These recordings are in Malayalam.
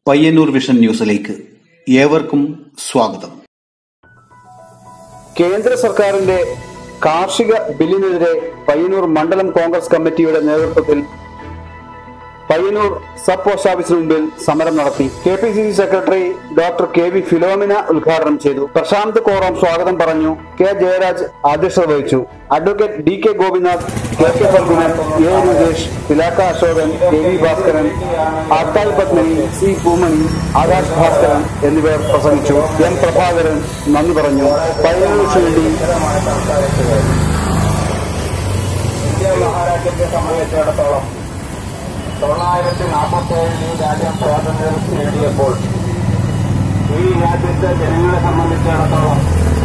പയ്യന്നൂർ വിഷൻ ന്യൂസിലേക്ക് ഏവർക്കും സ്വാഗതം കേന്ദ്ര സർക്കാരിന്റെ കാർഷിക ബില്ലിനെതിരെ പയ്യന്നൂർ മണ്ഡലം കോൺഗ്രസ് കമ്മിറ്റിയുടെ നേതൃത്വത്തിൽ പയ്യന്നൂർ സബ് പോസ്റ്റ് ഓഫീസിന് മുമ്പിൽ സമരം നടത്തി K P C C secretary doctor K V Philomina ഉദ്ഘാടനം ചെയ്തു പ്രശാന്ത് കോറം സ്വാഗതം പറഞ്ഞു കെ ജയരാജ് അധ്യക്ഷത വഹിച്ചു advocate D K Gopinath K K Phalgunan A Rupesh തിലാക്ക അശോകൻ കെ വി ഭാസ്കരൻ ആത്താൽ പത്മിനി സി പൂമണി ആകാശ് ഭാസ്കരൻ എന്നിവർ പ്രസംഗിച്ചു എം പ്രഭാകരൻ നന്ദി പറഞ്ഞു പയ്യന്നൂർ വേണ്ടി ഇന്ത്യ മഹാരാജ്യത്തെ സംബന്ധിച്ചിടത്തോളം തൊള്ളായിരത്തി നാൽപ്പത്തി ഏഴിൽ ഈ രാജ്യം സ്വാതന്ത്ര്യം നേടിയപ്പോൾ ഈ രാജ്യത്തെ ജനങ്ങളെ സംബന്ധിച്ചിടത്തോളം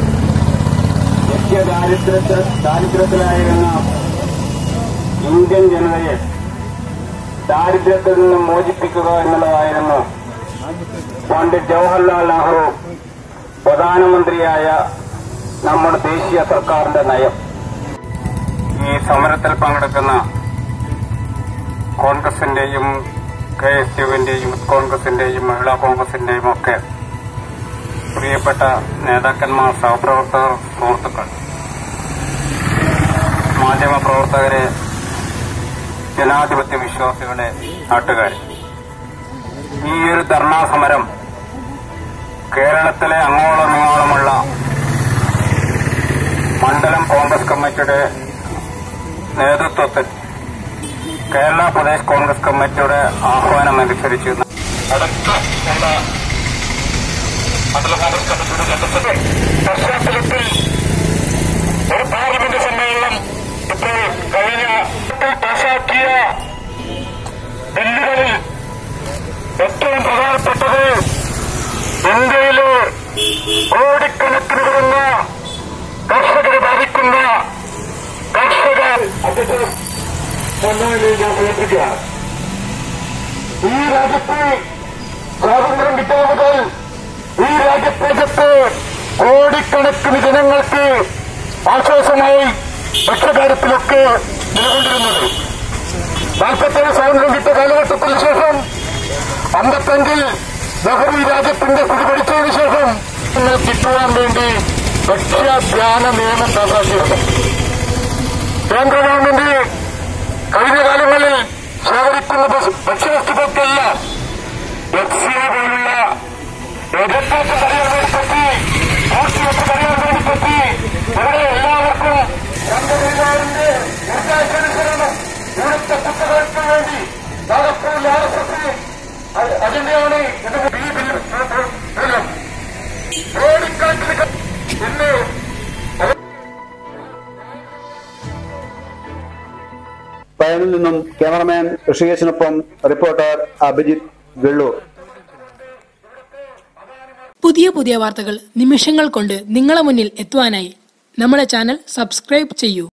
നിത്യ ദാരിദ്ര്യത്തിൽ ദാരിദ്ര്യത്തിലായിരുന്ന ഇന്ത്യൻ ജനതയെ ദാരിദ്ര്യത്തിൽ നിന്ന് മോചിപ്പിക്കുക എന്നുള്ളതായിരുന്നു പണ്ഡിറ്റ് ജവഹർലാൽ നെഹ്റു പ്രധാനമന്ത്രിയായ നമ്മുടെ ദേശീയ സർക്കാരിന്റെ നയം ഈ സമരത്തിൽ പങ്കെടുക്കുന്ന കോൺഗ്രസിന്റെയും കെ എസ് യുവിന്റെയും യൂത്ത് കോൺഗ്രസിന്റെയും മഹിളാ കോൺഗ്രസിന്റെയും ഒക്കെ പ്രിയപ്പെട്ട നേതാക്കന്മാർ സഹപ്രവർത്തകർ സുഹൃത്തുക്കൾ മാധ്യമപ്രവർത്തകരെ ജനാധിപത്യ വിശ്വാസികളെ നാട്ടുകാർ ഈ ഒരു ധർണാ സമരം കേരളത്തിലെ അങ്ങോളം ഇങ്ങോളമുള്ള മണ്ഡലം കോൺഗ്രസ് കമ്മിറ്റിയുടെ നേതൃത്വത്തിൽ കേരള പ്രദേശ് കോൺഗ്രസ് കമ്മിറ്റിയുടെ ആഹ്വാനം അനുസരിച്ച് അടുത്തുള്ള മണ്ഡലം കോൺഗ്രസ് കമ്മിറ്റിയുടെ നേതൃത്വത്തിൽ പശ്ചാത്തലത്തിൽ ഒരു പാർലമെന്റ് സമ്മേളനം ഇപ്പോൾ കഴിഞ്ഞ പാസാക്കിയ ബില്ലുകളിൽ ഏറ്റവും പ്രധാനപ്പെട്ടത് ഇന്ത്യയിലെ കോടിക്കണക്കിന് വരുന്ന കർഷകരെ ബാധിക്കുന്ന കർഷക അദ്ദേഹം സമ്മേളനത്തിൽ ഞാൻ സമർപ്പിക്കുകയാണ് ഈ രാജ്യത്ത് സ്വാതന്ത്ര്യം കിട്ടിയ മുതൽ ഈ രാജ്യത്തേക്കത്ത് കോടിക്കണക്കിന് ജനങ്ങൾക്ക് ആശ്വാസമായി ഭക്ഷ്യകാര്യത്തിലൊക്കെ നിലകൊണ്ടിരുന്നത് നാൽപ്പത്തേഴ് സ്വാതന്ത്ര്യം കിട്ടിയ കാലഘട്ടത്തിന് ശേഷം അമ്പത്തഞ്ചിൽ നെഹ്റു ഈ രാജ്യത്തിന്റെ സ്ഥിതി പഠിച്ചതിന് ശേഷം നിങ്ങൾ കിട്ടുവാൻ വേണ്ടി ഭക്ഷ്യധ്യാന നിയമം പാസാക്കിയിരുന്നു കേന്ദ്ര ഗവൺമെന്റ് കഴിഞ്ഞ കാലങ്ങളിൽ ശേഖരിക്കുന്ന ഭക്ഷ്യവസ്തുക്കൾക്കെല്ലാം എഫ് സി പോലുള്ള എതിർപ്പൊക്കെ പറയാൻ വേണ്ടി പറ്റി പൂർത്തിയൊക്കെ പറയാൻ വേണ്ടി പറ്റി ഇവിടെ എല്ലാവർക്കും രണ്ട് സർക്കാരിന്റെ നിർദ്ദേശാനുസരണം ഇവിടുത്തെ കുട്ടികൾക്ക് വേണ്ടി നാഗപ്പൂരിൽ ആർ എസ് എസ് അതിന്റെയാണ് ഇതിന്റെ ഈ ബില്ല് മൂലം കോടിക്കണക്കിന് ഇന്ന് പയ്യനിൽ നിന്നും ക്യാമറമാൻ ഋഷികേശിനൊപ്പം റിപ്പോർട്ടർ അഭിജിത്ത് വെള്ളൂർ പുതിയ പുതിയ വാർത്തകൾ നിമിഷങ്ങൾ കൊണ്ട് നിങ്ങളെ മുന്നിൽ എത്തുവാനായി നമ്മുടെ ചാനൽ സബ്സ്ക്രൈബ് ചെയ്യൂ